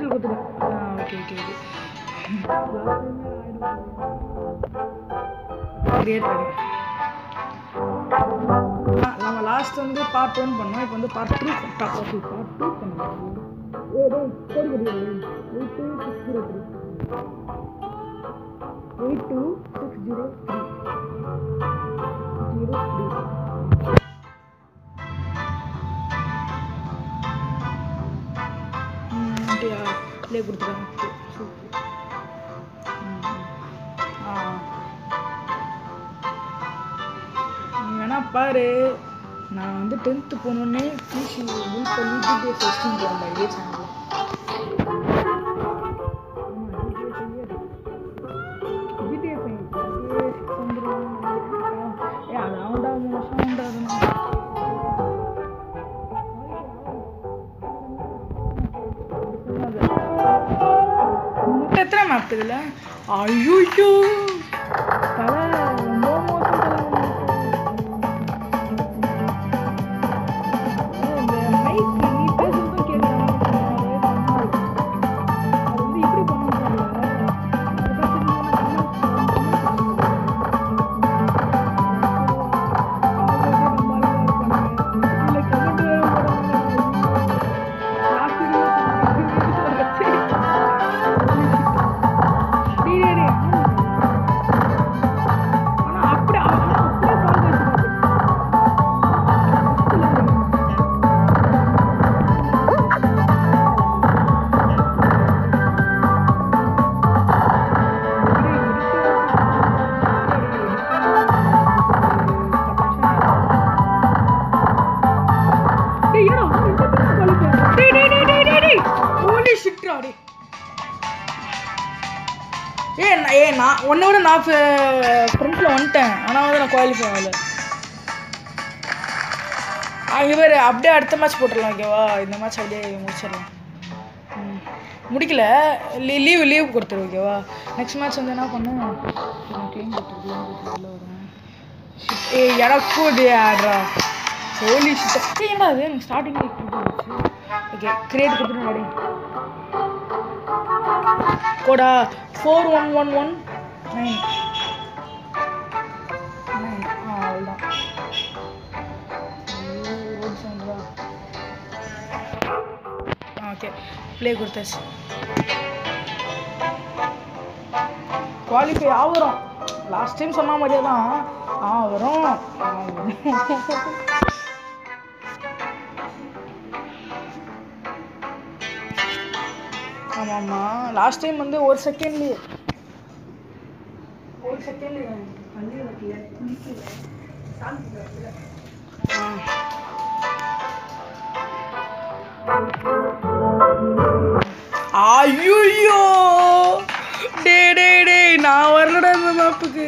Cancel கொடுத்துரு okay okay okay create பண்ணி ஆ, நம்ம லாஸ்ட் வந்து பார்ட் ஒன் பண்ணோம் இப்போ வந்து part two part two part two பண்ணோம் ஏ டேய் கோடி கடி eight two six zero three eight two six zero three zero three அப்படியா ப்ளே கொடுத்துருக்காங்க சூப்பர் ஆ நீ வேணா பாரு நான் வந்து டென்த்து போனோடனே பிசி பில் பண்ணி ஜிடிஎஸ் ஃபஸ்ட்டிங் போகிறேன் இதே சேனலில் ஏ அது அவன்டா மோசம் உண்டா முட்டை எத்தனை மேப் இதில் ஐயோ தலை ரொம்ப மோசம் தலை இந்த mic நீ பேசுறதும் கேட்கல. அது வந்து இப்படி பண்ணணும் தெரியல. அப்படி அப்படியே டேய் ஏடா இந்த பக்கம் குவாலிஃபை டேய் டேய் டேய் டேய் டேய் டேய் ஹோலி ஷிட்ரா டேய் ஏ நான் ஏ நான் ஒன்றை விட நான் ஃப்ரண்ட்டில் வந்துட்டேன் ஆனால் வந்து நான் குவாலிஃபை ஆகல இவர் அப்படியே அடுத்த மேட்ச் போட்டுடலாம் ஓகேவா இந்த மேட்ச் அப்படியே முடிச்சிடலாம் ம். முடிக்கல லீ லீவ் லீவ் கொடுத்துரு ஓகேவா நெக்ஸ்ட் மேட்ச் வந்து என்ன பண்ணு க்ளீன் கொடுத்துரு க்ளீன் கொடுத்துரு உள்ள வருவேன் Shit. ஏய் எனக்கும் இது ஆடுறா ஹோலி ஷிட் ஏய் என்னடா அது எனக்கு ஸ்டார்டிங்ல கொடுத்துருச்சு ஓகே கிரியேட் கொடுத்துட்டு ரெடி கோடா four one one one nine nine ஆ அவ்வளோதான் ரோட் சவுண்டா ஓகே ப்ளே கொடுத்தாச்சு குவாலிஃபை ஆகுறோம் லாஸ்ட் டைம் சொன்ன மாதிரியே தான் ஆ வரும் ஆ வரும் ஆமாம்மா லாஸ்ட் டைம் வந்து ஒரு செகண்ட்லேயே ஒரு செகண்ட்லேயே தண்ணி வைக்கல குளிக்கல ஐயோ டே டே டே நான் வரலடா இந்த மேப்புக்கு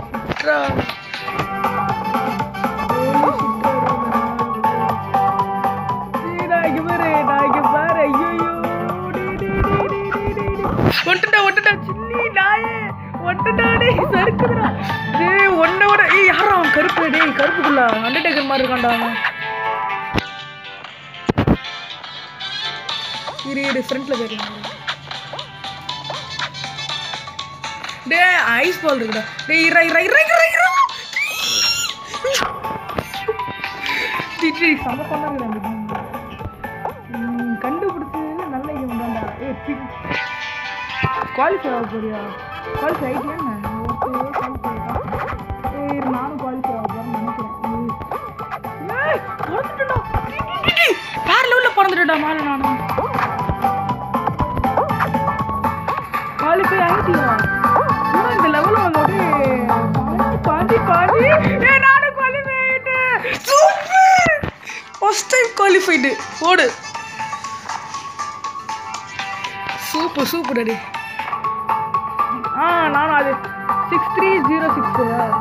ஒட்டுடா ஒட்டுடா சில்லி நாயே ஒட்டுடா டேய் சறுக்குதுடா டேய் ஒன்னை விட ஏய் யாரா அவன் கருப்பு டேய் கருப்புக்குள்ள அண்டர்டேக்கர் மாதிரி இருக்கான்டா அவன் இரு இரு ஃப்ரண்ட்ல போயிடலாம் டேய் ஐஸ் பால் இருக்குடா டேய் இரா இரா இரா இரா இரா திட்டி சம பண்ணாங்க அந்த game. ம், கண்டுபிடிச்சது நல்ல கேம் தான்டா ஏ குவாலிஃபை ஆக போறியா குவாலிஃபை ஆகிட்டியா ஓகே குவாலிஃபை ஏய் இரு, நானும் குவாலிஃபை ஆக போறேன்னு நினைக்கிறேன் ஏய் பிறந்துட்டா வேற லெவலில் பிறந்துட்டா மேலே நானும் குவாலிஃபை ஆகிட்டியா இன்னும் இந்த லெவலில் வந்து பாண்டி பாண்டி ஏ நானும் குவாலிஃபை ஆகிட்டேன் சூப்பர் ஃபர்ஸ்ட் டைம் குவாலிஃபைடு ஓடு சூப்பர் சூப்பர் அடி ஆ நானும் அது சிக்ஸ் த்ரீ ஜீரோ சிக்ஸ்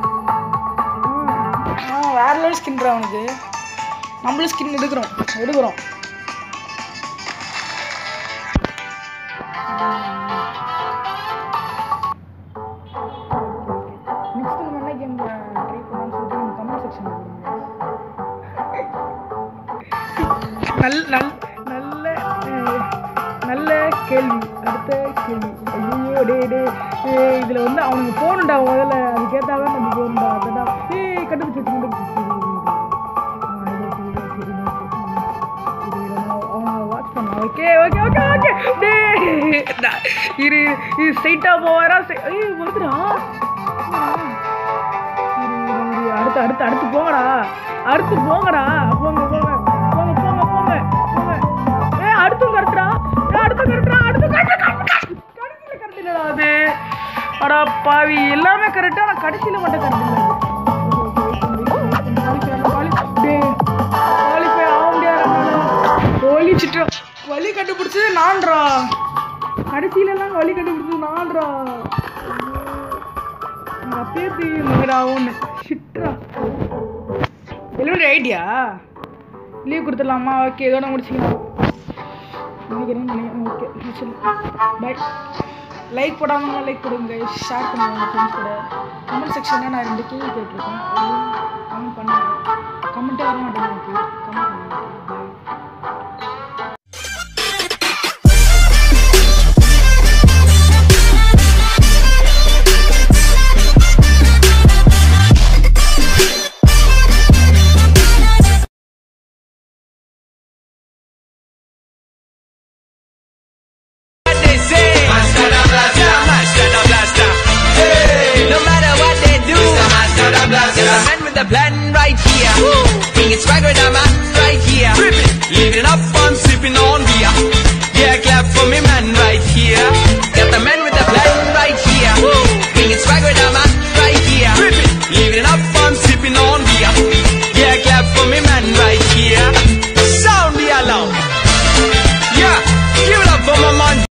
ஆ வேற லெவல் ஸ்கின்ரா அவனுக்கு நம்மளும் ஸ்கின் எடுக்கிறோம் எடுக்கிறோம் நெக்ஸ்ட் நம்ம என்ன கேம் ட்ரை பண்ணலாம்னு சொல்லிட்டு கமெண்ட் செக்ஷன் நல்ல நல் நல்ல அஹ், நல்ல கேள்வி அடுத்த கேள்வி ஐயோ டே டே ஏய் இதில் வந்து அவனுக்கு போகணுண்டா முதல்ல அதுக்கேற்றாவே நம்ம போகணுண்டா அதடா ஏய் கண்டுபிடிச்சு கண்டுபிடிச்சு வாட்ச் பண்ணலாம் ஓகே ஓகே ஓகே ஓகே டே இரு இது ஸ்ட்ரைட்டாக போவாரா ஐய் வருதுடா இரு, இரு, இரு. அடுத்து அடுத்து அடுத்து போங்கடா அடுத்து போங்கடா போங்க போங்க போங்க போங்க போங்க போங்க ஏ அடுத்தும் கரெக்டா ஏ அடுத்தும் கரெக்டா அடுத்து கரெக்ட் கடைசியில் கரெக்ட் இல்லடா அது அடா பாவி எல்லாமே கரெக்டா நான் கடைசியில் மட்டும் கரெக்ட் இல்லை குவாலிஃபை ஆக முடியாது ஒழிச்சிட்டு வழி கண்டுபிடிச்சது நான்டா கடைசியிலலாம் வழி கண்டுபிடிச்சது நான்டா எனக்கு அப்பயே தெரியும் மகராவுன்னு ஷிட்ரா டெலிவரி ஐடியா லீவ் கொடுத்துடலாமா ஓகே இதோட முடிச்சிக்கலாம் நினைக்கிறேன் நினைக்கிறேன் ஓகே முடிச்சிடலாம் பாய் லைக் போடாமல் லைக் கொடுங்க ஷேர் பண்ணுங்க உங்கள் ஃப்ரெண்ட்ஸ் கூட கமெண்ட் செக்ஷனில் நான் ரெண்டு கேள்வி கேட்டிருக்கேன் கமெண்ட் பண்ணுங்க கமெண்ட்டே வர மாட்டேங்குது எனக்கு கமெண்ட் பண்ணுங்க